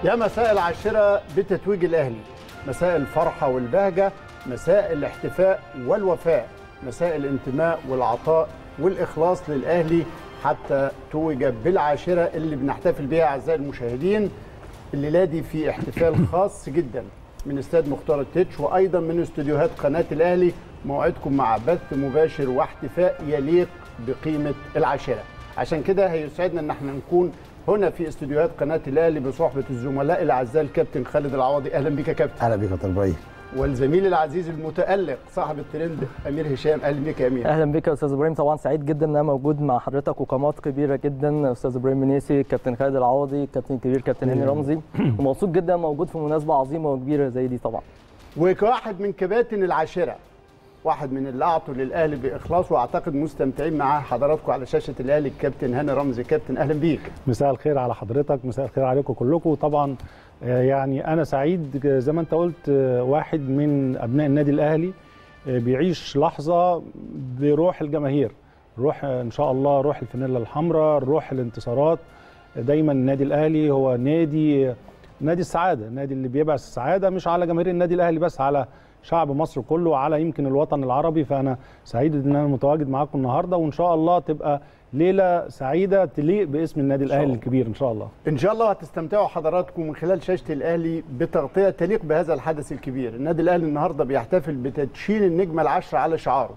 يا مساء العاشرة بتتويج الأهلي مساء الفرحة والبهجة مساء الاحتفاء والوفاء مساء الانتماء والعطاء والإخلاص للأهلي حتى توج بالعاشرة اللي بنحتفل بها أعزائي المشاهدين الليلة دي في احتفال خاص جدا من استاد مختار التتش وأيضا من استوديوهات قناة الأهلي موعدكم مع بث مباشر واحتفاء يليق بقيمة العاشرة عشان كده هيسعدنا ان احنا نكون هنا في استوديوهات قناه الاهلي بصحبه الزملاء الاعزاء الكابتن خالد العوضي اهلا بك يا كابتن اهلا بك يا طلبي والزميل العزيز المتالق صاحب الترند امير هشام اهلا بك يا امير اهلا بك يا استاذ ابراهيم طبعا سعيد جدا ان انا موجود مع حضرتك وقامات كبيره جدا استاذ ابراهيم منيسي كابتن خالد العوضي كابتن كبير كابتن هاني رمزي ومبسوط جدا موجود في مناسبه عظيمه وكبيره زي دي طبعا وكواحد من كباتن العاشره واحد من اللي اعطوا للاهلي باخلاص واعتقد مستمتعين مع حضراتكم على شاشه الاهلي الكابتن هاني رمزي كابتن اهلا بيك مساء الخير على حضرتك مساء الخير عليكم كلكم وطبعا يعني انا سعيد زي ما انت قلت واحد من ابناء النادي الاهلي بيعيش لحظه بروح الجماهير روح ان شاء الله روح الفانيلا الحمراء روح الانتصارات دايما النادي الاهلي هو نادي نادي السعاده النادي اللي بيبعث السعاده مش على جماهير النادي الاهلي بس على شعب مصر كله وعلى يمكن الوطن العربي فانا سعيد ان انا متواجد معاكم النهارده وان شاء الله تبقى ليله سعيده تليق باسم النادي الاهلي الكبير ان شاء الله ان شاء الله هتستمتعوا حضراتكم من خلال شاشه الاهلي بتغطيه تليق بهذا الحدث الكبير النادي الاهلي النهارده بيحتفل بتدشين النجمه العشره على شعاره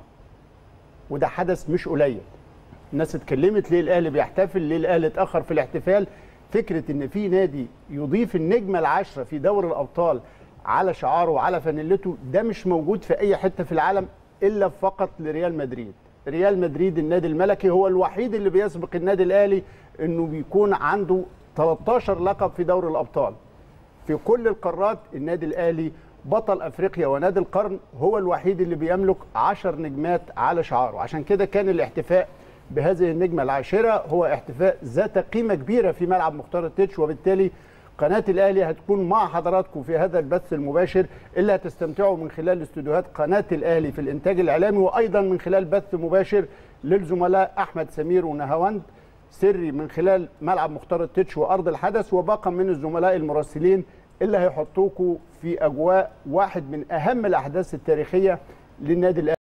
وده حدث مش قليل الناس اتكلمت ليه الاهلي بيحتفل ليه الاهلي اتاخر في الاحتفال فكره ان في نادي يضيف النجمه العشره في دوري الابطال على شعاره وعلى فانيلته ده مش موجود في اي حته في العالم الا فقط لريال مدريد ريال مدريد النادي الملكي هو الوحيد اللي بيسبق النادي الاهلي انه بيكون عنده 13 لقب في دوري الابطال في كل القارات النادي الاهلي بطل افريقيا ونادي القرن هو الوحيد اللي بيملك 10 نجمات على شعاره عشان كده كان الاحتفاء بهذه النجمه العاشره هو احتفاء ذات قيمه كبيره في ملعب مختار التتش وبالتالي قناة الأهلي هتكون مع حضراتكم في هذا البث المباشر اللي هتستمتعوا من خلال استوديوهات قناة الأهلي في الإنتاج الإعلامي وأيضا من خلال بث مباشر للزملاء أحمد سمير ونهاوند سري من خلال ملعب مختار التتش وأرض الحدث وباقا من الزملاء المراسلين اللي هيحطوكوا في أجواء واحد من أهم الأحداث التاريخية للنادي الأهلي